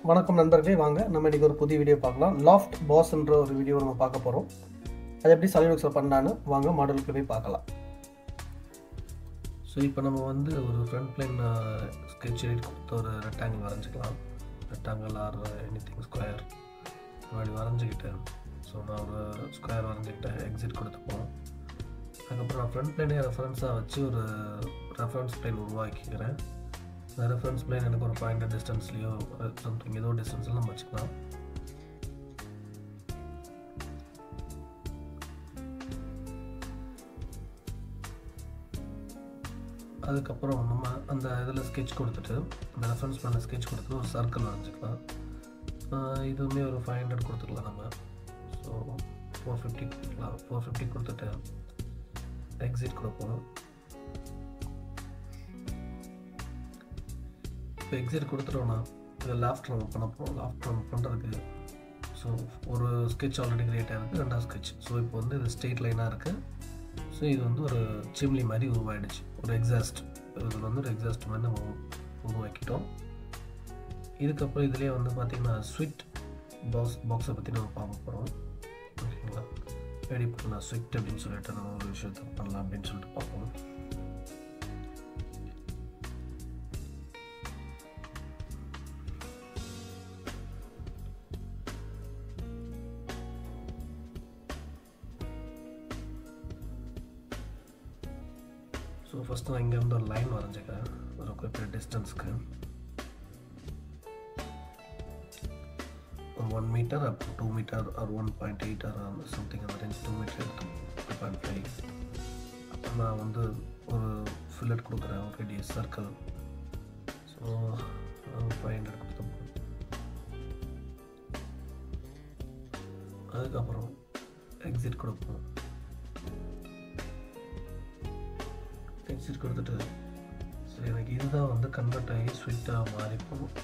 வணக்கம் நண்பர்களே வாங்க நம்ம இன்றைக்கி ஒரு புதிய வீடியோ பார்க்கலாம் லாஃப்ட் பாஸ்ன்ற ஒரு வீடியோ நம்ம பார்க்க போகிறோம் அது எப்படி சாலிட்ஒர்க்ஸில் பண்ணலான்னு வாங்க மாடலுக்கு போய் பார்க்கலாம் ஸோ இப்போ நம்ம வந்து ஒரு ஃப்ரண்ட் பிளைன் ஸ்கெட்ச் எடிட் கொடுத்த ஒரு ரெக்டாங்கிள் வரைஞ்சிக்கலாம் rectangle or anything square அப்படி வரைஞ்சிக்கிட்டேன் ஸோ நான் ஒரு ஸ்கொயர் வரைஞ்சிக்கிட்டேன் எக்ஸிட் கொடுத்துப்போம் அதுக்கப்புறம் நான் ஃப்ரண்ட் பிளைனே ரெஃபரன்ஸாக வச்சு ஒரு ரெஃபரன்ஸ் பிளைன் உருவாக்கிக்கிறேன் இந்த ரெஃபரன்ஸ் பிளைன் எனக்கு ஒரு ஃபைவ் ஹண்ட்ரட் டிஸ்டன்ஸ்லையோ சம்திங் ஏதோ டிஸ்டன்ஸில் நம்ம வச்சுக்கலாம் அதுக்கப்புறம் நம்ம அந்த இதில் ஸ்கெட்ச் கொடுத்துட்டு அந்த ரெஃபரன்ஸ் பண்ண ஸ்கெட்ச் கொடுத்துட்டு ஒரு சர்க்கிள் வரைஞ்சிக்கலாம் இதுவுமே ஒரு ஃபைவ் ஹண்ட்ரட் கொடுத்துக்கலாம் நம்ம ஸோ ஃபோர் ஃபிஃப்டி கொடுத்துக்கலாம் ஃபோர் ஃபிஃப்டி கொடுத்துட்டு எக்ஸிட் கொடுப்போம் இப்போ எக்ஸிட் கொடுத்துட்டோம்னா இதை லாஃப்ட் நம்ம பண்ண போகிறோம் லாஃப்ட் நம்ம பண்ணுறதுக்கு ஸோ ஒரு ஸ்கெட்ச் ஆல்ரெடி கிரியேட் ஆகிருக்கு ரெண்டாவது ஸ்கெட்ச் ஸோ இப்போ வந்து இது ஸ்ட்ரெயிட் லைனாக இருக்குது ஸோ இது வந்து ஒரு சிம்லி மாதிரி உருவாயிடுச்சு ஒரு எக்ஸாஸ்ட் இதில் வந்து ஒரு எக்ஸாஸ்ட் மாதிரி நம்ம உருவாக்கிட்டோம் இதுக்கப்புறம் இதுலேயே வந்து பார்த்திங்கன்னா ஸ்விட் பாக்ஸ் பாக்ஸை பற்றி நம்ம பார்க்க போகிறோம் ஓகேங்களா ரெடி பண்ணலாம் ஸ்விட் அப்படின்னு சொல்லிட்டு நம்ம ஒரு விஷயத்தை பண்ணலாம் அப்படின்னு சொல்லிட்டு பார்ப்போம் ஸோ ஃபஸ்ட்டு நான் இங்கேருந்து ஒரு லைன் வரைஞ்சிக்கிறேன் ஒரு குறிப்பிட்ட டிஸ்டன்ஸ்க்கு one metre up to metre or one point eight or something அந்த ரேஞ்ச் டூ மீட்டர் எடுத்து டூ பாயிண்ட் ஃபைவ் அப்போ நான் வந்து ஒரு ஃபில்லட் கொடுக்குறேன் ஒரு radius circle so five hundred கொடுத்தோம் அதுக்கப்புறம் எக்ஸிட் கொடுப்போம் எக்ஸிட் கொடுத்துட்டு சரி எனக்கு இதுதான் வந்து கன்வெர்ட் ஆகி ஸ்வீட்டாக மாறி போகும்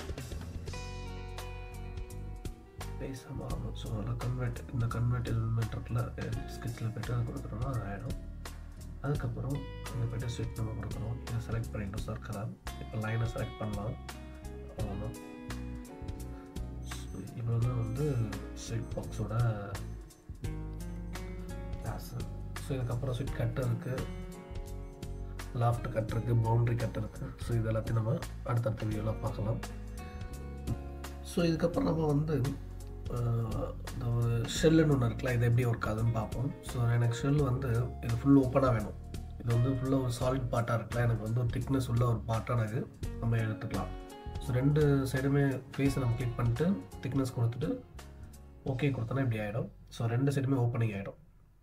பேஸாக மாறணும் ஸோ அதில் கன்வெர்ட் இந்த கன்வெர்ட் எலிமெண்ட் இருக்குல்ல ஸ்கெட்சில் போய்ட்டு அது கொடுத்துட்டோம்னா அது ஆகிடும் அதுக்கப்புறம் இங்கே போய்ட்டு ஸ்விட் நம்ம கொடுக்குறோம் இதை செலக்ட் பண்ணிட்டோம் சர்க்கலாக இப்போ லைனை செலக்ட் பண்ணலாம் அவ்வளோதான் ஸோ இவ்வளோ தான் வந்து ஸ்விட் பாக்ஸோட கிளாஸு ஸோ இதுக்கப்புறம் ஸ்விட் கட்டு இருக்குது லாஃப்ட் கட் இருக்குது பவுண்ட்ரி கட் இருக்குது ஸோ இது எல்லாத்தையும் நம்ம அடுத்தடுத்த வீடியோவில் பார்க்கலாம் ஸோ இதுக்கப்புறம் நம்ம வந்து இந்த ஒரு ஷெல்லுன்னு ஒன்று இருக்குல்ல இது எப்படி ஒர்க் ஆகுதுன்னு பார்ப்போம் ஸோ எனக்கு ஷெல் வந்து இது ஃபுல் ஓப்பனாக வேணும் இது வந்து ஃபுல்லாக ஒரு சாலிட் பார்ட்டாக இருக்குல்ல எனக்கு வந்து ஒரு திக்னஸ் உள்ள ஒரு பார்ட்டாக எனக்கு நம்ம எடுத்துக்கலாம் ஸோ ரெண்டு சைடுமே ஃபேஸை நம்ம கிளிக் பண்ணிட்டு திக்னஸ் கொடுத்துட்டு ஓகே கொடுத்தோன்னா இப்படி ஆகிடும் ஸோ ரெண்டு சைடுமே ஓப்பனிங் ஆகிடும்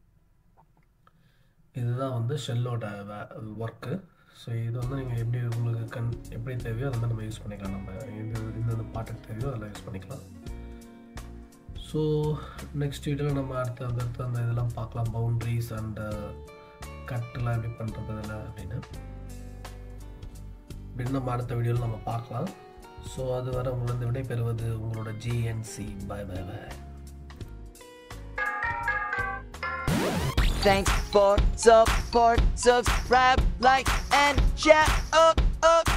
இதுதான் வந்து ஷெல்லோட ஒர்க்கு ஸோ இது வந்து நீங்கள் எப்படி உங்களுக்கு கண் எப்படி தேவையோ அதை மாதிரி நம்ம யூஸ் பண்ணிக்கலாம் நம்ம இது இந்தந்த பாட்டுக்கு தேவையோ அதில் யூஸ் பண்ணிக்கலாம் ஸோ நெக்ஸ்ட் வீடியோவில் நம்ம அடுத்த அந்த அடுத்த அந்த இதெல்லாம் பார்க்கலாம் பவுண்ட்ரிஸ் அண்ட் கட்டெல்லாம் எப்படி பண்ணுறது இதெல்லாம் அப்படின்னு அப்படின்னு நம்ம அடுத்த வீடியோவில் நம்ம பார்க்கலாம் ஸோ அது வர உங்களது விடைபெறுவது உங்களோட GNC bye bye bye Thanks for support, subscribe, like, and share. Up, up.